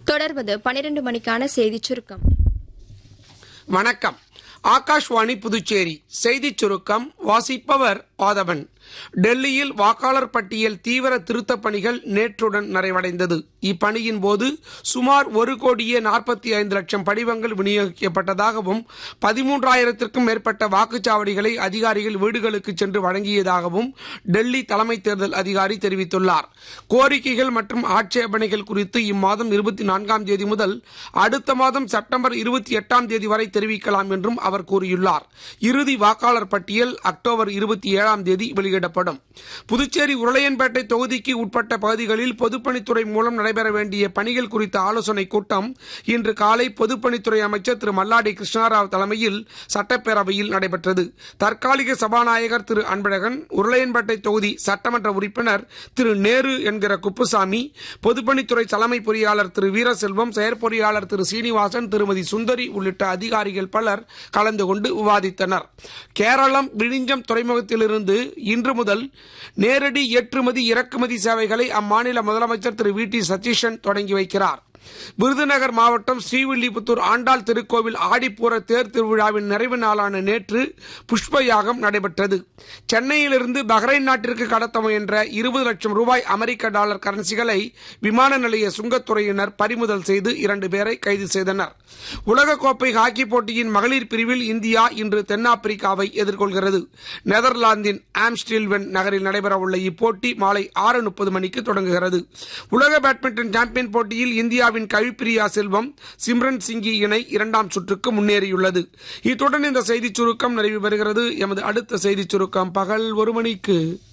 தொடர்வது பனிரெண்டு மணிக்கான செய்திச் சுருக்கம் வணக்கம் ஆகாஷ்வாணி புதுச்சேரி செய்திச் சுருக்கம் வாசிப்பவர் ஆதவன் டெல்லியில் வாக்காளர் பட்டியல் தீவிர திருத்தப் பணிகள் நேற்றுடன் நிறைவடைந்தது இப்பணியின் போது சுமார் ஒரு கோடியே நாற்பத்தி ஐந்து லட்சம் படிவங்கள் விநியோகிக்கப்பட்டதாகவும் பதிமூன்றாயிரத்திற்கும் மேற்பட்ட வாக்குச்சாவடிகளை அதிகாரிகள் வீடுகளுக்கு சென்று வழங்கியதாகவும் டெல்லி தலைமை தேர்தல் அதிகாரி தெரிவித்துள்ளார் கோரிக்கைகள் மற்றும் ஆட்சேபனைகள் குறித்து இம்மாதம் இருபத்தி நான்காம் தேதி முதல் அடுத்த மாதம் செப்டம்பர் இருபத்தி எட்டாம் தேதி வரை தெரிவிக்கலாம் என்றும் அவர் கூறியுள்ளார் இறுதி வாக்காளர் பட்டியல் அக்டோபர் இருபத்தி ஏழாம் தேதி வெளியிடப்படும் புதுச்சேரி உருளையன்பேட்டை தொகுதிக்கு உட்பட்ட பகுதிகளில் பொதுப்பணித்துறை மூலம் நடைபெற வேண்டிய பணிகள் குறித்த ஆலோசனைக் கூட்டம் இன்று காலை பொதுப்பணித்துறை அமைச்சர் திரு மல்லாடி கிருஷ்ணாராவ் தலைமையில் சட்டப்பேரவையில் நடைபெற்றது தற்காலிக சபாநாயகர் திரு அன்பழகன் உருளையன்பேட்டை தொகுதி சட்டமன்ற உறுப்பினர் திரு நேரு என்கிற குப்புசாமி பொதுப்பணித்துறை தலைமை பொறியாளர் திரு வீரசெல்வம் செயற்பொறியாளர் திரு சீனிவாசன் திருமதி சுந்தரி உள்ளிட்ட அதிகாரிகள் பலர் கலந்து கொண்டு விவாதித்தனர் கேரளம் விழிஞ்சம் துறைமுகத்திலிருந்து இன்று முதல் நேரடி ஏற்றுமதி இறக்குமதி சேவைகளை அம்மாநில முதலமைச்சர் திரு வி டி சதீஷன் தொடங்கி வைக்கிறார் விருதுநகர் மாவட்டம் ஸ்ரீவில்லிபுத்தூர் ஆண்டாள் திருக்கோவில் ஆடிப்பூர தேர் திருவிழாவின் நிறைவு நாளான நேற்று புஷ்ப யாகம் நடைபெற்றது சென்னையிலிருந்து பஹ்ரைன் நாட்டிற்கு கடத்த முயன்ற இருபது லட்சம் ரூபாய் அமெரிக்க டாலர் கரன்சிகளை விமான நிலைய சுங்கத்துறையினர் பறிமுதல் செய்து இரண்டு பேரை கைது செய்தனர் உலகக்கோப்பை ஹாக்கி போட்டியின் மகளிர் பிரிவில் இந்தியா இன்று தென்னாப்பிரிக்காவை எதிர்கொள்கிறது நெதர்லாந்தின் ஆம்ஸ்டில்வென் நகரில் நடைபெறவுள்ள இப்போட்டி மாலை ஆறு முப்பது மணிக்கு தொடங்குகிறது உலக பேட்மிண்டன் சாம்பியன் போட்டியில் இந்தியாவின் கவிப்பிரியா செல்வம் சிம்ரன் சிங்கி இணை இரண்டாம் சுற்றுக்கு முன்னேறியுள்ளது இத்துடன் இந்த செய்திச் சுருக்கம் நிறைவு பெறுகிறது எமது அடுத்த செய்திச் சுருக்கம் பகல் ஒரு மணிக்கு